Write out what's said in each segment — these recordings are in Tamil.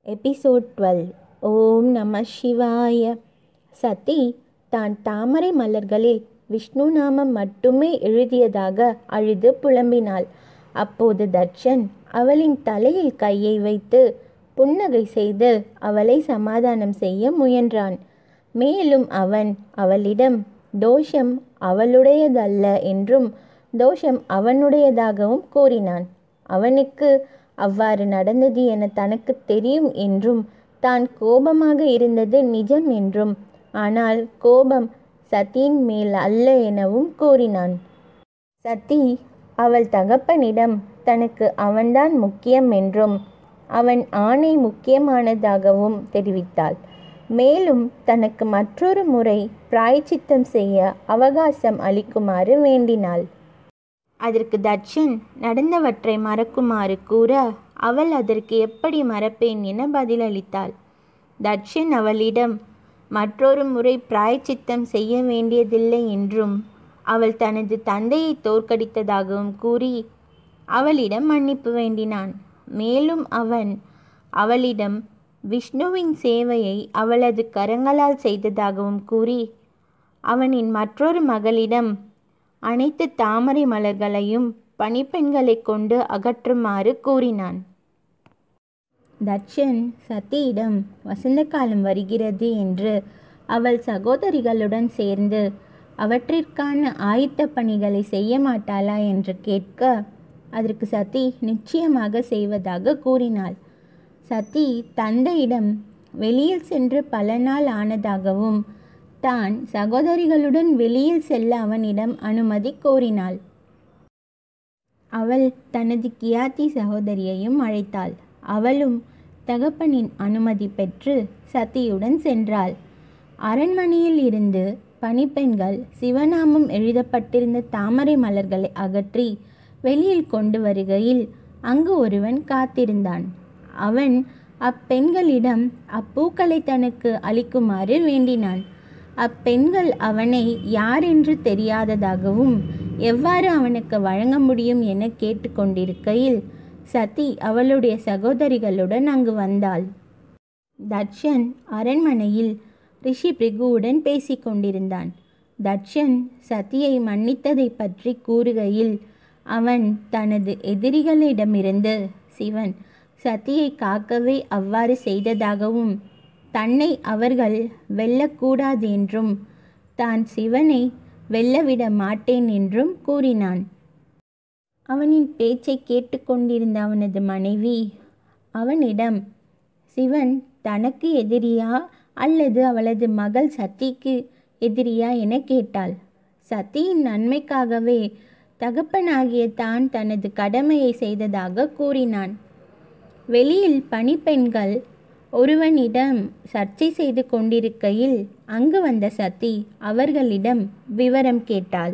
எபிசோட் டுவெல் ஓம் நம சிவாய சதி தான் தாமரை மலர்களில் விஷ்ணு நாமம் மட்டுமே எழுதியதாக அழுது புலம்பினாள் அப்போது தட்சன் அவளின் தலையில் கையை வைத்து புன்னகை செய்து அவளை சமாதானம் செய்ய முயன்றான் மேலும் அவன் அவளிடம் தோஷம் அவளுடையதல்ல என்றும் தோஷம் அவனுடையதாகவும் கூறினான் அவனுக்கு அவ்வாறு நடந்தது என தனக்கு தெரியும் என்றும் தான் கோபமாக இருந்தது நிஜம் என்றும் ஆனால் கோபம் சதியின் மேல் அல்ல எனவும் கூறினான் சதி அவள் தகப்பனிடம் தனக்கு அவன்தான் முக்கியம் என்றும் அவன் ஆணை முக்கியமானதாகவும் தெரிவித்தாள் மேலும் தனக்கு மற்றொரு முறை பிராயச்சித்தம் செய்ய அவகாசம் அளிக்குமாறு வேண்டினாள் அதற்கு தட்சன் நடந்தவற்றை மறக்குமாறு கூற அவள் அதற்கு எப்படி மறப்பேன் என பதிலளித்தாள் தட்சன் அவளிடம் மற்றொரு முறை பிராயச்சித்தம் செய்ய வேண்டியதில்லை என்றும் அவள் தனது தந்தையை தோற்கடித்ததாகவும் கூறி அவளிடம் மன்னிப்பு வேண்டினான் மேலும் அவன் அவளிடம் விஷ்ணுவின் சேவையை அவளது கரங்களால் செய்ததாகவும் கூறி அவனின் மற்றொரு மகளிடம் அனைத்து தாமரை மலர்களையும் பணிப்பெண்களை கொண்டு அகற்றுமாறு கூறினான் தட்சன் சதியிடம் வசந்த காலம் வருகிறது என்று அவள் சகோதரிகளுடன் சேர்ந்து அவற்றிற்கான ஆயத்த பணிகளை செய்ய மாட்டாளா என்று கேட்க அதற்கு சதி நிச்சயமாக செய்வதாக கூறினாள் சதி தந்தையிடம் வெளியில் சென்று பல நாள் ஆனதாகவும் தான் சகோதரிகளுடன் வெளியில் செல்ல அவனிடம் அனுமதி கோரினாள் அவள் தனது கியாத்தி சகோதரியையும் அழைத்தாள் அவளும் தகப்பனின் அனுமதி பெற்று சதியுடன் சென்றாள் அரண்மனையில் இருந்து பணிப்பெண்கள் சிவநாமம் எழுதப்பட்டிருந்த தாமரை மலர்களை அகற்றி வெளியில் கொண்டு வருகையில் அங்கு ஒருவன் காத்திருந்தான் அவன் அப்பெண்களிடம் அப்பூக்களை தனக்கு அளிக்குமாறு வேண்டினான் அப்பெண்கள் அவனை யார் என்று தெரியாததாகவும் எவ்வாறு அவனுக்கு வழங்க முடியும் என கேட்டுக்கொண்டிருக்கையில் சதி அவளுடைய சகோதரிகளுடன் அங்கு வந்தாள் தட்சன் அரண்மனையில் ரிஷி பிரிகுவுடன் பேசிக்கொண்டிருந்தான் தட்சன் சதியை மன்னித்ததை பற்றி கூறுகையில் அவன் தனது எதிரிகளிடமிருந்து சிவன் சதியை காக்கவே அவ்வாறு செய்ததாகவும் தன்னை அவர்கள் வெல்லக்கூடாது என்றும் தான் சிவனை வெல்லவிட மாட்டேன் என்றும் கூறினான் அவனின் பேச்சை கேட்டுக்கொண்டிருந்த அவனது மனைவி அவனிடம் சிவன் தனக்கு எதிரியா அல்லது அவளது மகள் சத்திக்கு எதிரியா என கேட்டாள் சத்தியின் நன்மைக்காகவே தகப்பனாகிய தான் தனது கடமையை செய்ததாக கூறினான் வெளியில் பணிப்பெண்கள் ஒருவனிடம் சர்ச்சை செய்து கொண்டிருக்கையில் அங்கு வந்த சதி அவர்களிடம் விவரம் கேட்டாள்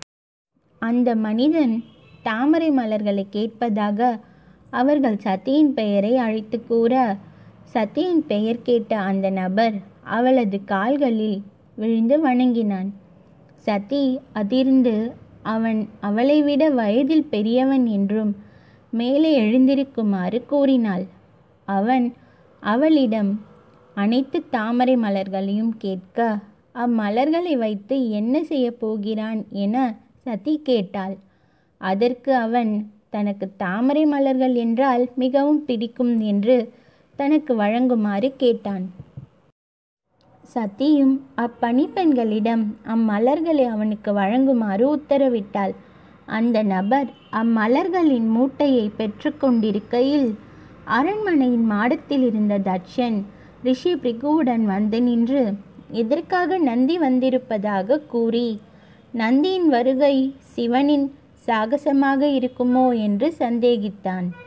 அந்த மனிதன் தாமரை மலர்களை கேட்பதாக அவர்கள் சதியின் பெயரை அழைத்து கூற சதியின் பெயர் கேட்ட அந்த நபர் அவளது கால்களில் விழுந்து வணங்கினான் சதி அதிர்ந்து அவன் அவளை விட வயதில் பெரியவன் என்றும் மேலே எழுந்திருக்குமாறு கூறினாள் அவன் அவளிடம் அனைத்து தாமரை மலர்களையும் கேட்க அம்மலர்களை வைத்து என்ன செய்ய போகிறான் என சதி கேட்டாள் அதற்கு அவன் தனக்கு தாமரை மலர்கள் என்றால் மிகவும் பிடிக்கும் என்று தனக்கு வழங்குமாறு கேட்டான் சதியும் அப்பணிப்பெண்களிடம் அம்மலர்களை அவனுக்கு வழங்குமாறு உத்தரவிட்டாள் அந்த நபர் அம்மலர்களின் மூட்டையை பெற்றுக்கொண்டிருக்கையில் அரண்மனையின் மாடத்தில் இருந்த தட்சன் ரிஷி பிரிகுவுடன் வந்து நின்று எதற்காக நந்தி வந்திருப்பதாக கூறி நந்தியின் வருகை சிவனின் சாகசமாக இருக்குமோ என்று சந்தேகித்தான்